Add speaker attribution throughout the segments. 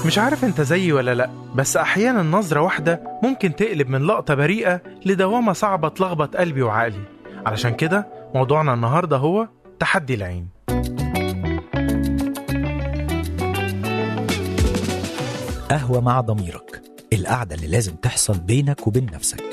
Speaker 1: مش عارف انت زيي ولا لا بس احيانا نظرة واحدة ممكن تقلب من لقطة بريئة لدوامة صعبة تلخبط قلبي وعقلي علشان كده موضوعنا النهاردة هو تحدي العين
Speaker 2: قهوة مع ضميرك القعدة اللي لازم تحصل بينك وبين نفسك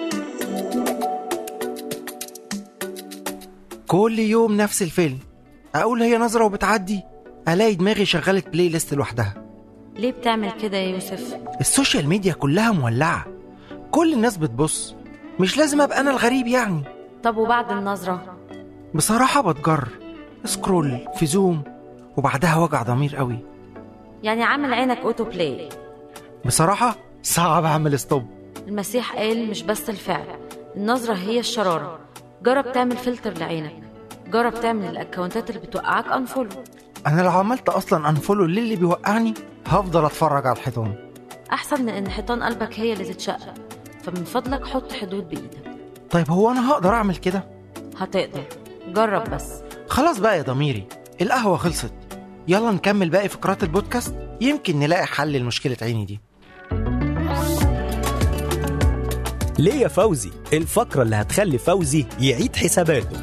Speaker 3: كل يوم نفس الفيلم اقول هي نظرة وبتعدي الاقي دماغي شغلت بلاي ليست لوحدها
Speaker 4: ليه بتعمل كده يا يوسف؟
Speaker 3: السوشيال ميديا كلها مولعة كل الناس بتبص مش لازم ابقى انا الغريب يعني
Speaker 4: طب وبعد النظرة؟
Speaker 3: بصراحة بتجر سكرول في زوم وبعدها وجع ضمير قوي
Speaker 4: يعني عامل عينك اوتو بلاي
Speaker 3: بصراحة صعب اعمل ستوب
Speaker 4: المسيح قال مش بس الفعل النظرة هي الشرارة جرب تعمل فلتر لعينك جرب تعمل الاكونتات اللي بتوقعك انفولو
Speaker 3: انا لو عملت اصلا انفولو للي بيوقعني هفضل اتفرج على الحيطان
Speaker 4: احسن من ان حيطان قلبك هي اللي تتشقق فمن فضلك حط حدود بايدك
Speaker 3: طيب هو انا هقدر اعمل كده
Speaker 4: هتقدر جرب بس
Speaker 3: خلاص بقى يا ضميري القهوة خلصت يلا نكمل باقي فقرات البودكاست يمكن نلاقي حل لمشكلة عيني دي
Speaker 2: ليه يا فوزي الفقرة اللي هتخلي فوزي يعيد حساباته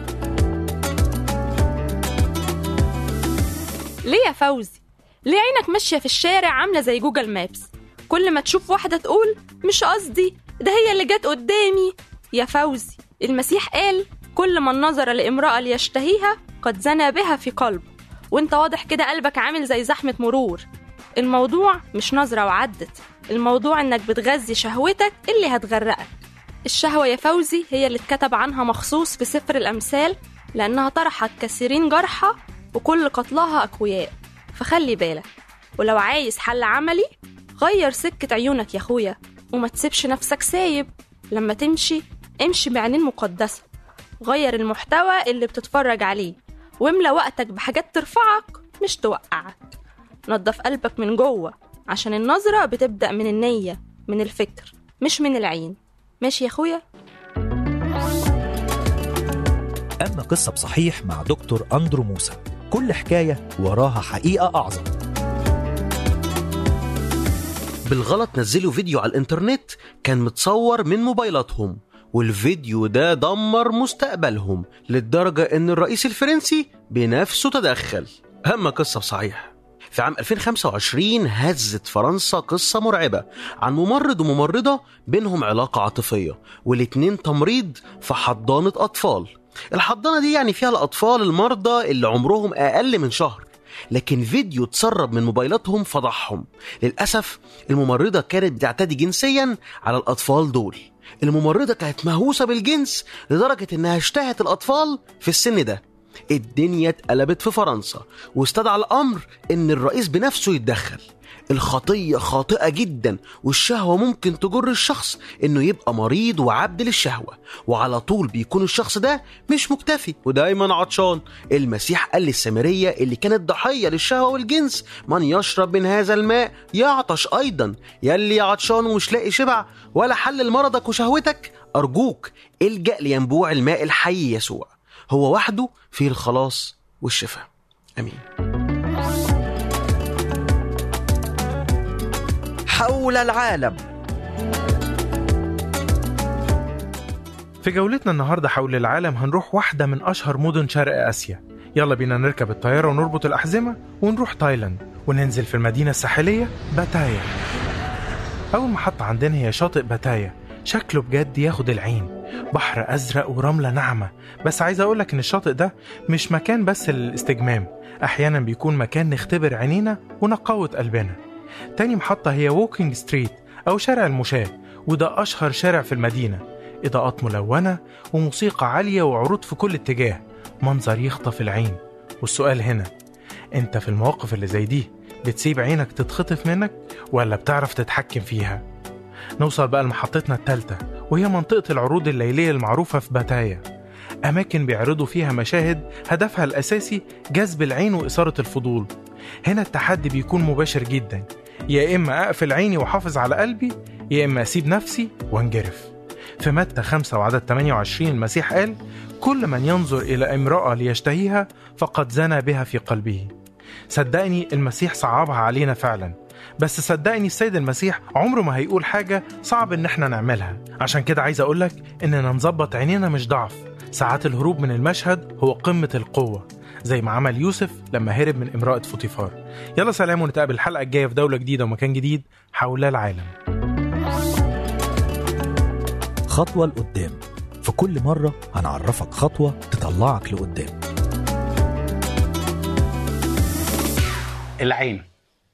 Speaker 5: ليه يا فوزي؟ ليه عينك ماشية في الشارع عاملة زي جوجل مابس؟ كل ما تشوف واحدة تقول مش قصدي ده هي اللي جت قدامي يا فوزي المسيح قال كل من نظر لامرأة ليشتهيها قد زنى بها في قلبه وانت واضح كده قلبك عامل زي زحمة مرور الموضوع مش نظرة وعدت الموضوع انك بتغذي شهوتك اللي هتغرقك الشهوة يا فوزي هي اللي اتكتب عنها مخصوص في سفر الأمثال لأنها طرحت كثيرين جرحى وكل قتلاها أقوياء فخلي بالك ولو عايز حل عملي غير سكة عيونك يا أخويا وما تسيبش نفسك سايب لما تمشي امشي بعينين مقدسة غير المحتوى اللي بتتفرج عليه واملى وقتك بحاجات ترفعك مش توقعك نظف قلبك من جوه عشان النظرة بتبدأ من النية من الفكر مش من العين ماشي يا أخويا؟
Speaker 2: أما قصة بصحيح مع دكتور أندرو موسى كل حكاية وراها حقيقة أعظم
Speaker 6: بالغلط نزلوا فيديو على الانترنت كان متصور من موبايلاتهم والفيديو ده دمر مستقبلهم للدرجة ان الرئيس الفرنسي بنفسه تدخل أما قصة صحيح في عام 2025 هزت فرنسا قصة مرعبة عن ممرض وممرضة بينهم علاقة عاطفية والاتنين تمريض في حضانة أطفال الحضانة دي يعني فيها الأطفال المرضى اللي عمرهم أقل من شهر لكن فيديو اتسرب من موبايلاتهم فضحهم للأسف الممرضة كانت بتعتدي جنسيا على الأطفال دول الممرضة كانت مهووسة بالجنس لدرجة إنها اشتهت الأطفال في السن ده الدنيا اتقلبت في فرنسا واستدعى الأمر إن الرئيس بنفسه يتدخل الخطية خاطئة جدا والشهوة ممكن تجر الشخص إنه يبقى مريض وعبد للشهوة وعلى طول بيكون الشخص ده مش مكتفي ودايما عطشان المسيح قال للسامرية اللي كانت ضحية للشهوة والجنس من يشرب من هذا الماء يعطش أيضا يلي عطشان ومش لاقي شبع ولا حل لمرضك وشهوتك أرجوك الجأ لينبوع الماء الحي يسوع هو وحده فيه الخلاص والشفاء امين
Speaker 3: حول العالم
Speaker 1: في جولتنا النهاردة حول العالم هنروح واحدة من أشهر مدن شرق آسيا يلا بينا نركب الطيارة ونربط الأحزمة ونروح تايلاند وننزل في المدينة الساحلية باتايا أول محطة عندنا هي شاطئ باتايا شكله بجد ياخد العين بحر أزرق ورملة ناعمة بس عايز أقولك إن الشاطئ ده مش مكان بس للاستجمام أحيانا بيكون مكان نختبر عينينا ونقاوة قلبنا تاني محطة هي ووكينج ستريت أو شارع المشاة وده أشهر شارع في المدينة إضاءات ملونة وموسيقى عالية وعروض في كل اتجاه منظر يخطف العين والسؤال هنا أنت في المواقف اللي زي دي بتسيب عينك تتخطف منك ولا بتعرف تتحكم فيها نوصل بقى لمحطتنا التالتة وهي منطقة العروض الليلية المعروفة في باتايا أماكن بيعرضوا فيها مشاهد هدفها الأساسي جذب العين وإثارة الفضول هنا التحدي بيكون مباشر جدا يا إما أقفل عيني وحافظ على قلبي يا إما أسيب نفسي وانجرف في متى 5 وعدد 28 المسيح قال كل من ينظر إلى امرأة ليشتهيها فقد زنى بها في قلبه صدقني المسيح صعبها علينا فعلا بس صدقني السيد المسيح عمره ما هيقول حاجة صعب إن إحنا نعملها عشان كده عايز أقولك إننا نظبط عينينا مش ضعف ساعات الهروب من المشهد هو قمة القوة زي ما عمل يوسف لما هرب من امرأة فوتيفار يلا سلام ونتقابل الحلقة الجاية في دولة جديدة ومكان جديد حول العالم
Speaker 2: خطوة لقدام في كل مرة هنعرفك خطوة تطلعك لقدام
Speaker 7: العين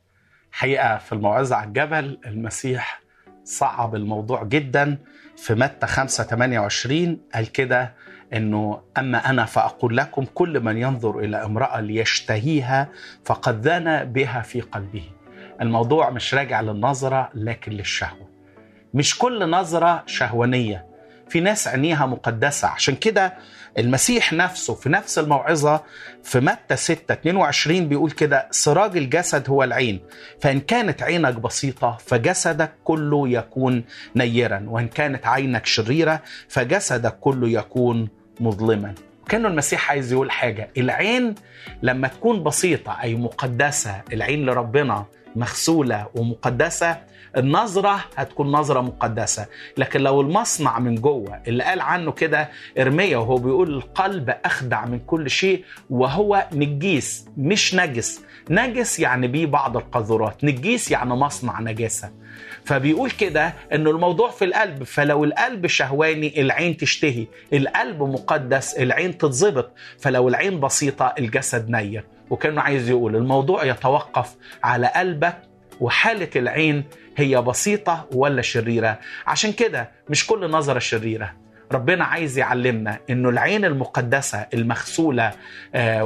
Speaker 7: حقيقة في الموعظة على الجبل المسيح صعب الموضوع جدا في متى 5 28 قال كده انه اما انا فاقول لكم كل من ينظر الى امراه ليشتهيها فقد زنى بها في قلبه. الموضوع مش راجع للنظره لكن للشهوه. مش كل نظره شهوانيه. في ناس عينيها مقدسه عشان كده المسيح نفسه في نفس الموعظه في متى 6 22 بيقول كده سراج الجسد هو العين فان كانت عينك بسيطه فجسدك كله يكون نيرا وان كانت عينك شريره فجسدك كله يكون مظلما كانه المسيح عايز يقول حاجه العين لما تكون بسيطه اي مقدسه العين لربنا مغسوله ومقدسه النظرة هتكون نظرة مقدسة لكن لو المصنع من جوه اللي قال عنه كده إرميا وهو بيقول القلب أخدع من كل شيء وهو نجيس مش نجس نجس يعني بيه بعض القذورات نجيس يعني مصنع نجاسة فبيقول كده انه الموضوع في القلب فلو القلب شهواني العين تشتهي القلب مقدس العين تتظبط فلو العين بسيطة الجسد نير وكانه عايز يقول الموضوع يتوقف على قلبك وحالة العين هي بسيطة ولا شريرة عشان كده مش كل نظرة شريرة ربنا عايز يعلمنا انه العين المقدسه المغسوله آه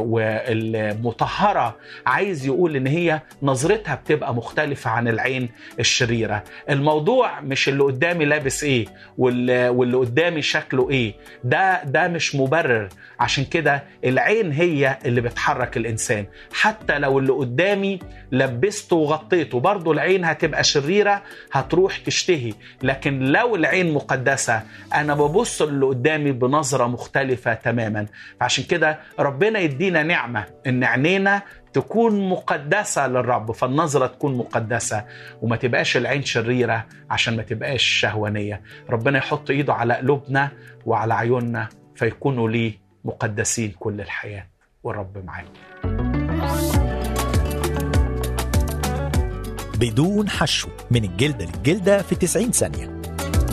Speaker 7: والمطهره عايز يقول ان هي نظرتها بتبقى مختلفه عن العين الشريره الموضوع مش اللي قدامي لابس ايه واللي, واللي قدامي شكله ايه ده ده مش مبرر عشان كده العين هي اللي بتحرك الانسان حتى لو اللي قدامي لبسته وغطيته برضه العين هتبقى شريره هتروح تشتهي لكن لو العين مقدسه انا ببص ببص اللي قدامي بنظره مختلفه تماما فعشان كده ربنا يدينا نعمه ان عينينا تكون مقدسة للرب فالنظرة تكون مقدسة وما تبقاش العين شريرة عشان ما تبقاش شهوانية ربنا يحط ايده على قلوبنا وعلى عيوننا فيكونوا ليه مقدسين كل الحياة والرب معانا
Speaker 2: بدون حشو من الجلدة للجلدة في 90 ثانية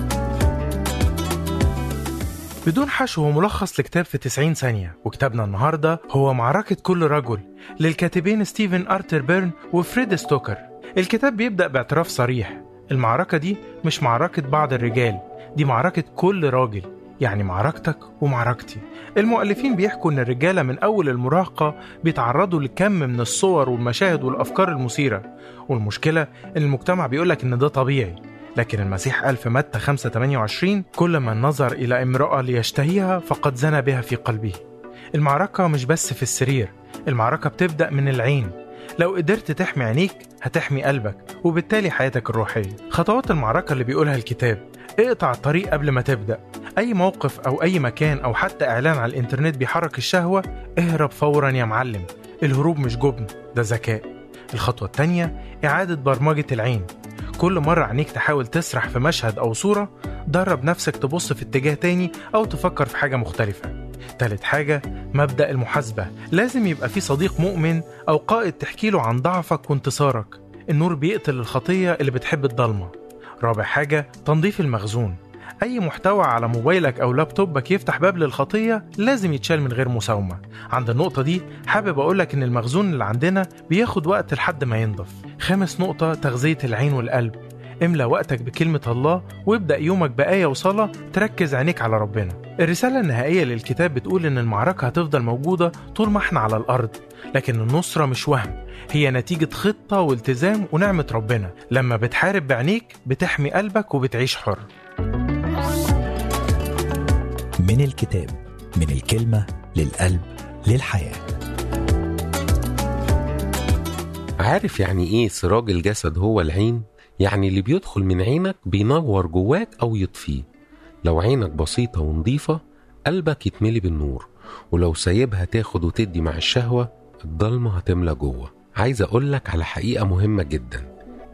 Speaker 1: بدون حشو هو ملخص لكتاب في 90 ثانية وكتابنا النهاردة هو معركة كل رجل للكاتبين ستيفن أرتر بيرن وفريد ستوكر الكتاب بيبدأ باعتراف صريح المعركة دي مش معركة بعض الرجال دي معركة كل راجل يعني معركتك ومعركتي المؤلفين بيحكوا ان الرجاله من اول المراهقه بيتعرضوا لكم من الصور والمشاهد والافكار المثيره والمشكله ان المجتمع بيقولك ان ده طبيعي لكن المسيح قال في متى 5 28 كل من نظر إلى امرأة ليشتهيها فقد زنى بها في قلبه المعركة مش بس في السرير المعركة بتبدأ من العين لو قدرت تحمي عينيك هتحمي قلبك وبالتالي حياتك الروحية خطوات المعركة اللي بيقولها الكتاب اقطع الطريق قبل ما تبدأ أي موقف أو أي مكان أو حتى إعلان على الإنترنت بيحرك الشهوة اهرب فورا يا معلم الهروب مش جبن ده ذكاء الخطوة التانية إعادة برمجة العين كل مرة عينيك تحاول تسرح في مشهد أو صورة درب نفسك تبص في اتجاه تاني أو تفكر في حاجة مختلفة تالت حاجة مبدأ المحاسبة لازم يبقى في صديق مؤمن أو قائد تحكي له عن ضعفك وانتصارك النور بيقتل الخطية اللي بتحب الضلمة رابع حاجة تنظيف المخزون أي محتوى على موبايلك أو لابتوبك يفتح باب للخطية لازم يتشال من غير مساومة عند النقطة دي حابب أقولك إن المخزون اللي عندنا بياخد وقت لحد ما ينضف خامس نقطة تغذية العين والقلب املى وقتك بكلمة الله وابدأ يومك بآية وصلاة تركز عينيك على ربنا الرسالة النهائية للكتاب بتقول إن المعركة هتفضل موجودة طول ما احنا على الأرض لكن النصرة مش وهم هي نتيجة خطة والتزام ونعمة ربنا لما بتحارب بعينيك بتحمي قلبك وبتعيش حر
Speaker 2: من الكتاب من الكلمة للقلب للحياة
Speaker 8: عارف يعني ايه سراج الجسد هو العين؟ يعني اللي بيدخل من عينك بينور جواك أو يطفيه لو عينك بسيطة ونظيفة قلبك يتملي بالنور ولو سايبها تاخد وتدي مع الشهوة الضلمة هتملى جوه عايز أقولك على حقيقة مهمة جدا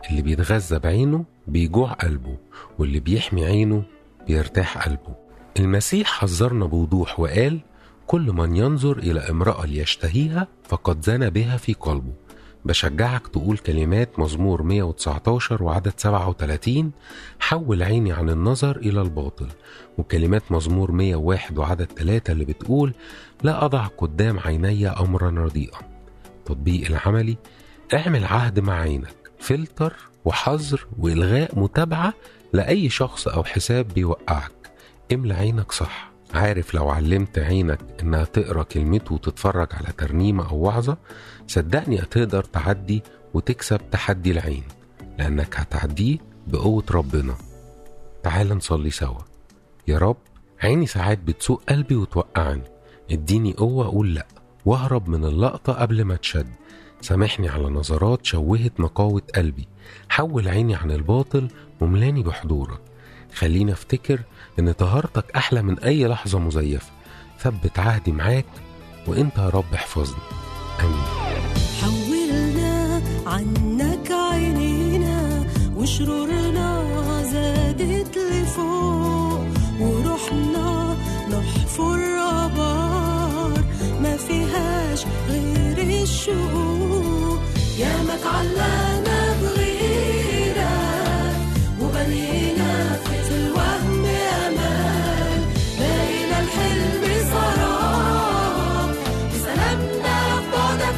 Speaker 8: اللي بيتغذى بعينه بيجوع قلبه واللي بيحمي عينه بيرتاح قلبه المسيح حذرنا بوضوح وقال كل من ينظر إلى امرأة ليشتهيها فقد زنى بها في قلبه بشجعك تقول كلمات مزمور 119 وعدد 37 حول عيني عن النظر إلى الباطل وكلمات مزمور 101 وعدد 3 اللي بتقول لا أضع قدام عيني أمرا رديئا تطبيق العملي اعمل عهد مع عينك فلتر وحظر وإلغاء متابعة لأي شخص أو حساب بيوقعك املى عينك صح عارف لو علمت عينك انها تقرا كلمته وتتفرج على ترنيمه او وعظه صدقني هتقدر تعدي وتكسب تحدي العين لانك هتعديه بقوه ربنا تعال نصلي سوا يا رب عيني ساعات بتسوق قلبي وتوقعني اديني قوه اقول لا واهرب من اللقطه قبل ما تشد سامحني على نظرات شوهت نقاوه قلبي حول عيني عن الباطل وملاني بحضورك خليني افتكر ان طهارتك احلى من اي لحظه مزيفه ثبت عهدي معاك وانت يا رب احفظني امين
Speaker 9: حولنا عنك عينينا وشرورنا زادت لفوق ورحنا نحفر آبار ما فيهاش غير الشوق يا ما تعلقنا بغيرك وبنينا في الوهم أمان بقينا الحلم سراب وسلامنا في بعدك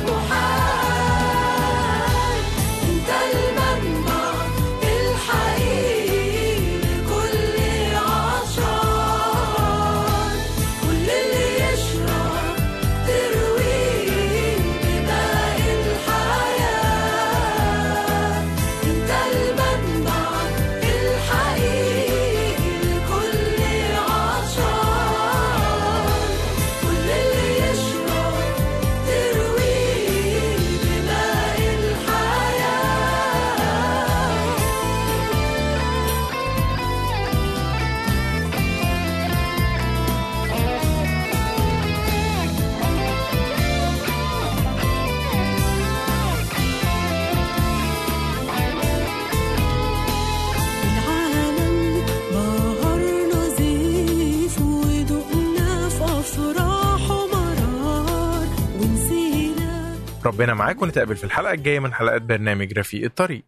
Speaker 9: محال انت المنبع الحقيقي لكل عطشان كل اللي يشرب ترويه بماء الحياة انت المنبع الحقيقي لكل عطشان كل اللي يشرب ترويه بماء الحياة العالم بهر نظيف ودقنا في أفراح ومرار ونسينا
Speaker 1: ربنا معاك ونتقابل في الحلقة الجاية من حلقات برنامج رفيق الطريق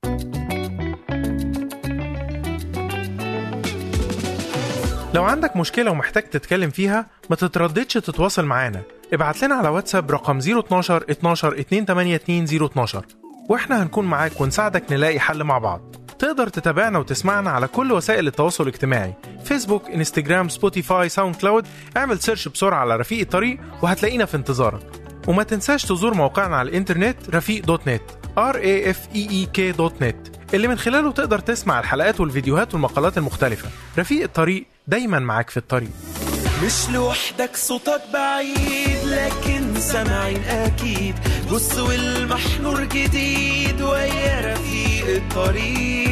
Speaker 1: لو عندك مشكلة ومحتاج تتكلم فيها ما تترددش تتواصل معانا ابعت لنا على واتساب رقم 012 12 282 012 واحنا هنكون معاك ونساعدك نلاقي حل مع بعض تقدر تتابعنا وتسمعنا على كل وسائل التواصل الاجتماعي فيسبوك انستجرام سبوتيفاي ساوند كلاود اعمل سيرش بسرعة على رفيق الطريق وهتلاقينا في انتظارك وما تنساش تزور موقعنا على الانترنت رفيق دوت نت r a f e e k دوت نت اللي من خلاله تقدر تسمع الحلقات والفيديوهات والمقالات المختلفة رفيق الطريق دايما معاك في الطريق
Speaker 10: مش لوحدك صوتك بعيد لكن سامعين اكيد بص والمحنور جديد ويا رفيق الطريق